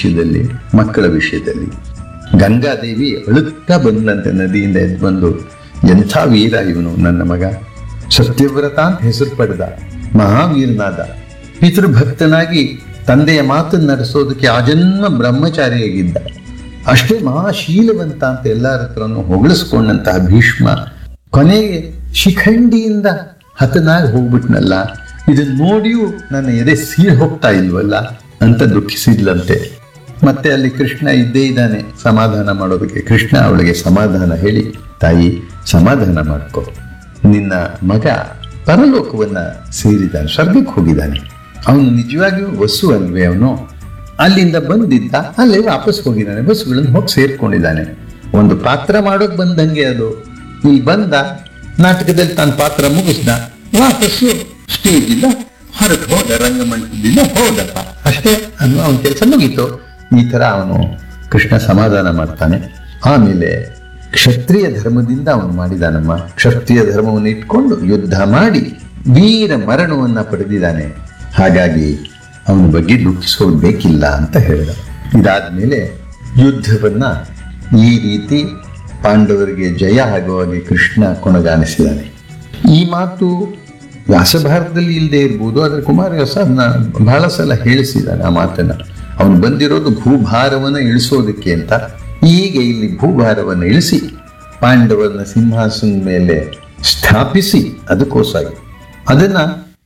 ವಿಷಯದಲ್ಲಿ ಮಕ್ಕಳ ವಿಷಯದಲ್ಲಿ ಗಂಗಾದೇವಿ ಅಳುತ್ತಾ ಬಂದಂತೆ ನದಿಯಿಂದ ಎದ್ದು ಬಂದು ಎಂಥ ವೀರ ಇವನು ನನ್ನ ಮಗ ಸತ್ಯವ್ರತ ಅಂತ ಹೆಸರು ಪಡೆದ ಮಹಾವೀರನಾದ ಪಿತೃಭಕ್ತನಾಗಿ ತಂದೆಯ ಮಾತನ್ನು ನಡೆಸೋದಕ್ಕೆ ಆಜನ್ಮ ಬ್ರಹ್ಮಚಾರಿಯಾಗಿದ್ದ ಅಷ್ಟೇ ಮಹಾಶೀಲವಂತ ಅಂತ ಎಲ್ಲರ ಹತ್ರನೂ ಹೊಗಳಿಸ್ಕೊಂಡಂತಹ ಭೀಷ್ಮ ಕೊನೆಗೆ ಶಿಖಂಡಿಯಿಂದ ಹತನಾಗಿ ಹೋಗ್ಬಿಟ್ನಲ್ಲ ಇದನ್ನ ನೋಡಿಯೂ ನನ್ನ ಎದೆ ಸೀಳ್ ಹೋಗ್ತಾ ಇಲ್ವಲ್ಲ ಅಂತ ದುಃಖಿಸಿದ್ಲಂತೆ ಮತ್ತೆ ಅಲ್ಲಿ ಕೃಷ್ಣ ಇದ್ದೇ ಇದ್ದಾನೆ ಸಮಾಧಾನ ಮಾಡೋದಕ್ಕೆ ಕೃಷ್ಣ ಅವಳಿಗೆ ಸಮಾಧಾನ ಹೇಳಿ ತಾಯಿ ಸಮಾಧಾನ ಮಾಡ್ಕೊ ನಿನ್ನ ಮಗ ಪರಲೋಕವನ್ನ ಸೇರಿದ್ದಾನೆ ಸ್ವರ್ಗಕ್ಕೆ ಹೋಗಿದ್ದಾನೆ ಅವನು ನಿಜವಾಗಿಯೂ ವಸು ಅಲ್ವೇ ಅವನು ಅಲ್ಲಿಂದ ಬಂದಿದ್ದ ಅಲ್ಲೇ ವಾಪಸ್ ಹೋಗಿದ್ದಾನೆ ಬಸ್ಸುಗಳನ್ನು ಹೋಗಿ ಸೇರ್ಕೊಂಡಿದ್ದಾನೆ ಒಂದು ಪಾತ್ರ ಮಾಡೋಕ್ ಬಂದಂಗೆ ಅದು ಇಲ್ಲಿ ಬಂದ ನಾಟಕದಲ್ಲಿ ತನ್ನ ಪಾತ್ರ ಮುಗಿಸ್ದ ವಾಪಸ್ಸು ಸ್ಟೇಜಿಂದ ಹೊರಗೆ ಹೋದ ರಂಗಮಂಟಪದಿಂದ ಹೋದಪ್ಪ ಅಷ್ಟೇ ಅನ್ನೋ ಅವನ ಕೆಲಸ ಮುಗೀತು ಈ ತರ ಅವನು ಕೃಷ್ಣ ಸಮಾಧಾನ ಮಾಡ್ತಾನೆ ಆಮೇಲೆ ಕ್ಷತ್ರಿಯ ಧರ್ಮದಿಂದ ಅವನು ಮಾಡಿದಾನಮ್ಮ ಕ್ಷತ್ರಿಯ ಧರ್ಮವನ್ನು ಇಟ್ಕೊಂಡು ಯುದ್ಧ ಮಾಡಿ ವೀರ ಮರಣವನ್ನ ಪಡೆದಿದ್ದಾನೆ ಹಾಗಾಗಿ ಅವನ ಬಗ್ಗೆ ದುಃಖಿಸೋದು ಬೇಕಿಲ್ಲ ಅಂತ ಹೇಳಿದ ಇದಾದ್ಮೇಲೆ ಯುದ್ಧವನ್ನ ಈ ರೀತಿ ಪಾಂಡವರಿಗೆ ಜಯ ಆಗುವಾಗೆ ಕೃಷ್ಣ ಕೊನಗಾಣಿಸಿದ್ದಾನೆ ಈ ಮಾತು ವ್ಯಾಸಭಾರತದಲ್ಲಿ ಇಲ್ಲದೆ ಇರ್ಬೋದು ಆದರೆ ಕುಮಾರವ್ಯಾಸ ಅದನ್ನ ಬಹಳ ಸಲ ಹೇಳಿಸಿದ್ದಾನೆ ಆ ಮಾತನ್ನ ಅವನು ಬಂದಿರೋದು ಭೂಭಾರವನ್ನು ಇಳಿಸೋದಕ್ಕೆ ಅಂತ ಈಗ ಇಲ್ಲಿ ಭೂಭಾರವನ್ನು ಇಳಿಸಿ ಪಾಂಡವರನ್ನ ಸಿಂಹಾಸನದ ಮೇಲೆ ಸ್ಥಾಪಿಸಿ ಅದಕ್ಕೋಸ್ಕರ ಅದನ್ನ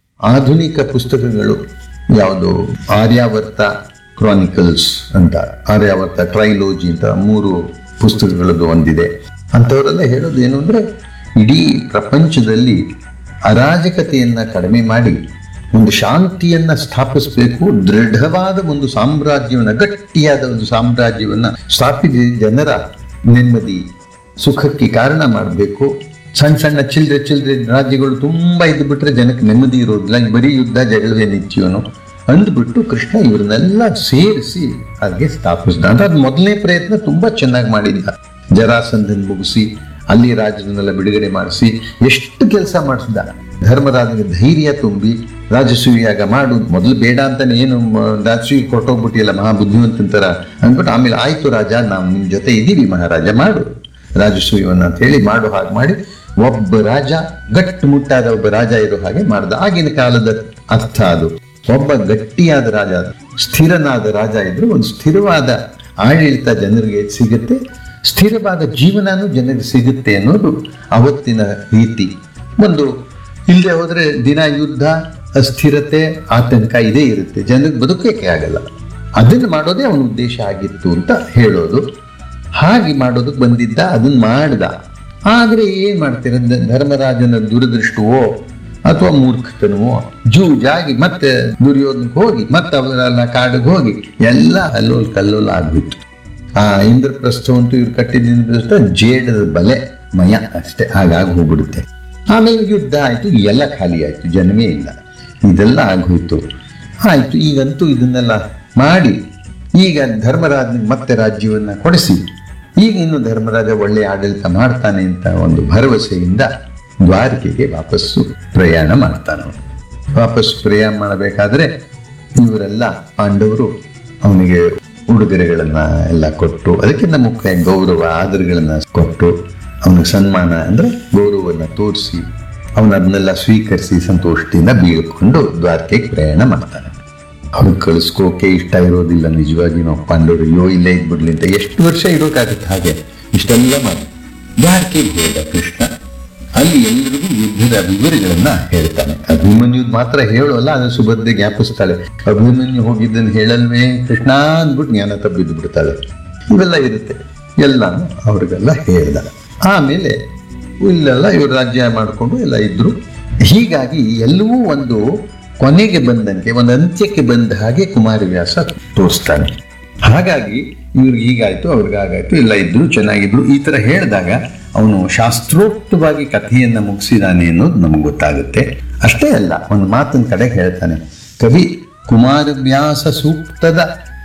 ಆಧುನಿಕ ಪುಸ್ತಕಗಳು ಯಾವುದು ಆರ್ಯಾವರ್ತ ಕ್ರಾನಿಕಲ್ಸ್ ಅಂತ ಆರ್ಯಾವರ್ತ ಟ್ರೈಲೋಜಿ ಅಂತ ಮೂರು ಪುಸ್ತಕಗಳದ್ದು ಒಂದಿದೆ ಅಂಥವರೆಲ್ಲ ಹೇಳೋದು ಏನು ಅಂದ್ರೆ ಇಡೀ ಪ್ರಪಂಚದಲ್ಲಿ ಅರಾಜಕತೆಯನ್ನ ಕಡಿಮೆ ಮಾಡಿ ಒಂದು ಶಾಂತಿಯನ್ನ ಸ್ಥಾಪಿಸಬೇಕು ದೃಢವಾದ ಒಂದು ಸಾಮ್ರಾಜ್ಯವನ್ನ ಗಟ್ಟಿಯಾದ ಒಂದು ಸಾಮ್ರಾಜ್ಯವನ್ನ ಸ್ಥಾಪಿಸಿ ಜನರ ನೆಮ್ಮದಿ ಸುಖಕ್ಕೆ ಕಾರಣ ಮಾಡಬೇಕು ಸಣ್ಣ ಸಣ್ಣ ಚಿಲ್ಡ್ರೆ ಚಿಲ್ಡ್ರೆ ರಾಜ್ಯಗಳು ತುಂಬಾ ಇದ್ದು ಬಿಟ್ರೆ ಜನಕ್ಕೆ ನೆಮ್ಮದಿ ಇರೋದಿಲ್ಲ ಈ ಬರೀ ಯುದ್ಧ ಜಗಳವೇ ನಿತ್ಯವನು ಅಂದ್ಬಿಟ್ಟು ಕೃಷ್ಣ ಇವ್ರನ್ನೆಲ್ಲ ಸೇರಿಸಿ ಹಾಗೆ ಸ್ಥಾಪಿಸಿದ ಅಂದ್ರೆ ಅದು ಮೊದಲನೇ ಪ್ರಯತ್ನ ತುಂಬಾ ಚೆನ್ನಾಗಿ ಮಾಡಿದ್ದ ಜರಾಸಂಧನ್ ಮುಗಿಸಿ ಅಲ್ಲಿ ರಾಜರನ್ನೆಲ್ಲ ಬಿಡುಗಡೆ ಮಾಡಿಸಿ ಎಷ್ಟು ಕೆಲಸ ಮಾಡಿಸಿದ ಧರ್ಮರಾಜನಿಗೆ ಧೈರ್ಯ ತುಂಬಿ ರಾಜಸೂಯಾಗ ಮಾಡು ಮೊದಲು ಬೇಡ ಅಂತಾನೆ ಏನು ರಾಜಸೂಯ ಕೊಟ್ಟೋಗ್ಬಿಟ್ಟಿಲ್ಲ ಮಹಾ ಬುದ್ಧಿವಂತನ ತರ ಅಂದ್ಬಿಟ್ಟು ಆಮೇಲೆ ಆಯ್ತು ರಾಜ ನಾವು ನಿಮ್ ಜೊತೆ ಇದೀವಿ ಮಹಾರಾಜ ಮಾಡು ರಾಜಸೂಯವನ್ನ ಅಂತ ಹೇಳಿ ಮಾಡು ಹಾಗೆ ಮಾಡಿ ಒಬ್ಬ ರಾಜ ಗಟ್ಟು ಮುಟ್ಟಾದ ಒಬ್ಬ ರಾಜ ಇರೋ ಹಾಗೆ ಮಾಡ್ದ ಆಗಿನ ಕಾಲದ ಅರ್ಥ ಅದು ಒಬ್ಬ ಗಟ್ಟಿಯಾದ ರಾಜ ಸ್ಥಿರನಾದ ರಾಜ ಇದ್ರೆ ಒಂದು ಸ್ಥಿರವಾದ ಆಡಳಿತ ಜನರಿಗೆ ಸಿಗುತ್ತೆ ಸ್ಥಿರವಾದ ಜೀವನನೂ ಜನರಿಗೆ ಸಿಗುತ್ತೆ ಅನ್ನೋದು ಅವತ್ತಿನ ರೀತಿ ಒಂದು ಇಲ್ಲದೆ ಹೋದ್ರೆ ದಿನ ಯುದ್ಧ ಅಸ್ಥಿರತೆ ಆತಂಕ ಇದೇ ಇರುತ್ತೆ ಜನರಿಗೆ ಬದುಕಕ್ಕೆ ಆಗಲ್ಲ ಅದನ್ನು ಮಾಡೋದೇ ಅವನ ಉದ್ದೇಶ ಆಗಿತ್ತು ಅಂತ ಹೇಳೋದು ಹಾಗೆ ಮಾಡೋದಕ್ಕೆ ಬಂದಿದ್ದ ಅದನ್ನ ಮಾಡ್ದ ಆದ್ರೆ ಏನ್ ಮಾಡ್ತೀರ ದ- ಧರ್ಮರಾಜನ ದುರದೃಷ್ಟವೋ ಅಥವಾ ಮೂರ್ಖತನವೋ ಜೂಜಾಗಿ ಮತ್ತೆ ದುರ್ಯೋಧನಕ್ಕೆ ಹೋಗಿ ಮತ್ತೆ ಅವರೆಲ್ಲ ಕಾಡಿಗೆ ಹೋಗಿ ಎಲ್ಲ ಅಲ್ಲೋಲ್ ಕಲ್ಲೋಲ್ ಆಗ್ಬಿಟ್ಟು ಆ ಇಂದ್ರಪ್ರಸ್ಥವಂತೂ ಇವ್ರು ಕಟ್ಟಿದ ಇಂದ್ರಪ್ರಸ್ಥ ಜೇಡದ ಬಲೆ ಮಯ ಅಷ್ಟೇ ಹಾಗಾಗಿ ಹೋಗ್ಬಿಡುತ್ತೆ ಆಮೇಲೆ ಯುದ್ಧ ಆಯ್ತು ಎಲ್ಲ ಖಾಲಿ ಆಯ್ತು ಜನವೇ ಇಲ್ಲ ಇದೆಲ್ಲ ಆಗೋಯ್ತು ಆಯ್ತು ಈಗಂತೂ ಇದನ್ನೆಲ್ಲ ಮಾಡಿ ಈಗ ಧರ್ಮರಾಜನಿಗೆ ಮತ್ತೆ ರಾಜ್ಯವನ್ನ ಕೊಡಿಸಿ ಈಗ ಇನ್ನು ಧರ್ಮರಾಜ ಒಳ್ಳೆ ಆಡಳಿತ ಮಾಡ್ತಾನೆ ಅಂತ ಒಂದು ಭರವಸೆಯಿಂದ ದ್ವಾರಕೆಗೆ ವಾಪಸ್ಸು ಪ್ರಯಾಣ ಮಾಡ್ತಾನೆ ಅವನು. ವಾಪಸ್ಸು ಪ್ರಯಾಣ ಮಾಡಬೇಕಾದ್ರೆ ಇವರೆಲ್ಲ ಪಾಂಡವರು ಅವನಿಗೆ ಉಡುಗೊರೆಗಳನ್ನ ಎಲ್ಲ ಕೊಟ್ಟು ಅದಕ್ಕಿಂತ ಮುಖ್ಯ ಗೌರವ ಆದರಗಳನ್ನ ಕೊಟ್ಟು ಅವನಿಗೆ ಸನ್ಮಾನ ಅಂದ್ರೆ ಗೌರವವನ್ನ ತೋರಿಸಿ ಅವನ ಅದನ್ನೆಲ್ಲ ಸ್ವೀಕರಿಸಿ ಸಂತೋಷದಿಂದ ಬೀಳ್ಕೊಂಡು ದ್ವಾರಕೆಗೆ ಪ್ರಯಾಣ ಮಾಡ್ತಾನೆ ಅವ್ರಿಗೆ ಕಳಿಸ್ಕೋಕೆ ಇಷ್ಟ ಇರೋದಿಲ್ಲ ನಿಜವಾಗಿ ನಾವು ಪಾಂಡವರು ಅಯ್ಯೋ ಇಲ್ಲೇ ಇದ್ಬಿಡ್ಲಿ ಅಂತ ಎಷ್ಟು ವರ್ಷ ಇರೋಕ್ಕಾಗುತ್ತೆ ಹಾಗೆ ಇಷ್ಟೆಲ್ಲ ಮಾಡಿ ದ್ವಾರಕೆಗೆ ಹೋದ ಕೃಷ್ಣ ಅಲ್ಲಿ ಎಲ್ರಿಗೂ ಯುದ್ಧದ ವಿವರಗಳನ್ನ ಹೇಳ್ತಾನೆ ಅಭಿಮನ್ಯುದ್ ಮಾತ್ರ ಹೇಳೋಲ್ಲ ಅದು ಸುಭದ್ರೆ ಜ್ಞಾಪಿಸ್ತಾಳೆ ಅಭಿಮನ್ಯು ಹೋಗಿದ್ದನ್ನು ಹೇಳಲ್ವೇ ಕೃಷ್ಣ ಅಂದ್ಬಿಟ್ಟು ಜ್ಞಾನ ತಬ್ಬಿದ್ದು ಬಿಡ್ತಾಳೆ ಇವೆಲ್ಲ ಇರುತ್ತೆ ಎಲ್ಲಾನು ಅವ್ರಿಗೆಲ್ಲ ಹೇಳ್ದ ಆಮೇಲೆ ಇಲ್ಲೆಲ್ಲ ಇವ್ರು ರಾಜ್ಯ ಮಾಡಿಕೊಂಡು ಎಲ್ಲ ಇದ್ರು ಹೀಗಾಗಿ ಎಲ್ಲವೂ ಒಂದು ಕೊನೆಗೆ ಬಂದಂತೆ ಒಂದು ಅಂತ್ಯಕ್ಕೆ ಬಂದ ಹಾಗೆ ಕುಮಾರವ್ಯಾಸ ತೋರಿಸ್ತಾನೆ ಹಾಗಾಗಿ ಇವ್ರಿಗೆ ಹೀಗಾಯ್ತು ಅವ್ರಿಗಾಗಾಯ್ತು ಎಲ್ಲ ಇದ್ರು ಚೆನ್ನಾಗಿದ್ರು ಈ ತರ ಹೇಳಿದಾಗ ಅವನು ಶಾಸ್ತ್ರೋಕ್ತವಾಗಿ ಕಥೆಯನ್ನ ಮುಗಿಸಿದಾನೆ ಅನ್ನೋದು ನಮಗೆ ಗೊತ್ತಾಗುತ್ತೆ ಅಷ್ಟೇ ಅಲ್ಲ ಒಂದು ಮಾತಿನ ಕಡೆ ಹೇಳ್ತಾನೆ ಕವಿ ಕುಮಾರವ್ಯಾಸ ಸೂಕ್ತದ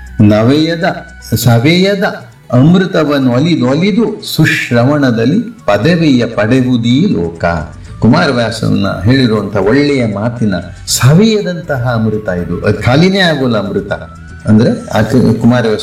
ನವೆಯದ ಸವೆಯದ ಅಮೃತವನ್ನು ಒಲಿದು ಒಲಿದು ಸುಶ್ರವಣದಲ್ಲಿ ಪದವಿಯ ಪಡೆವುದೀ ಲೋಕ ಕುಮಾರವ್ಯಾಸವನ್ನ ಹೇಳಿರುವಂತಹ ಒಳ್ಳೆಯ ಮಾತಿನ ಸವಿಯದಂತಹ ಅಮೃತ ಇದು ಅದು ಖಾಲಿನೇ ಆಗೋಲ್ಲ ಅಮೃತ ಅಂದ್ರೆ ಆ ಕು- ಕುಮಾರವ್ಯಾಸ